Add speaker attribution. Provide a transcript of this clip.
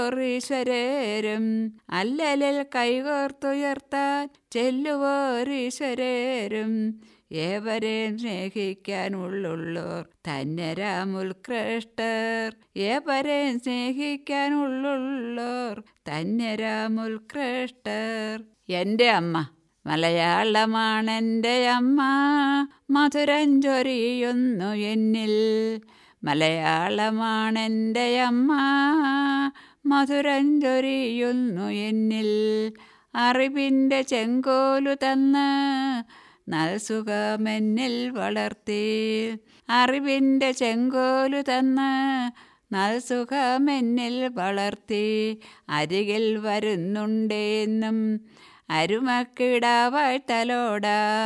Speaker 1: ഈശ്വരരും അല്ലലിൽ കൈകോർത്തുയർത്താൻ ചെല്ലുവോരീശ്വരരും ഏവരെയും സ്നേഹിക്കാനുള്ളുള്ളോർ ധന്യരാമുൽകൃഷ്ടർ ഏവരെയും സ്നേഹിക്കാനുള്ളുള്ളോർ ധന്യരാമുൽകൃഷ്ടർ എൻ്റെ അമ്മ മലയാളമാണെൻ്റെ അമ്മ മധുരം ചൊരിയുന്നു എന്നിൽ മലയാളമാണെൻ്റെ അമ്മ മധുരം ചൊരിയുന്നു എന്നിൽ അറിവിൻ്റെ ചെങ്കോലു തന്ന് നൽസുഖമെന്നിൽ വളർത്തി അറിവിൻ്റെ ചെങ്കോലു തന്ന് നൽസുഖമെന്നിൽ വളർത്തി അരികിൽ വരുന്നുണ്ടേന്നും അരുമക്കിടാവായി തലോടാ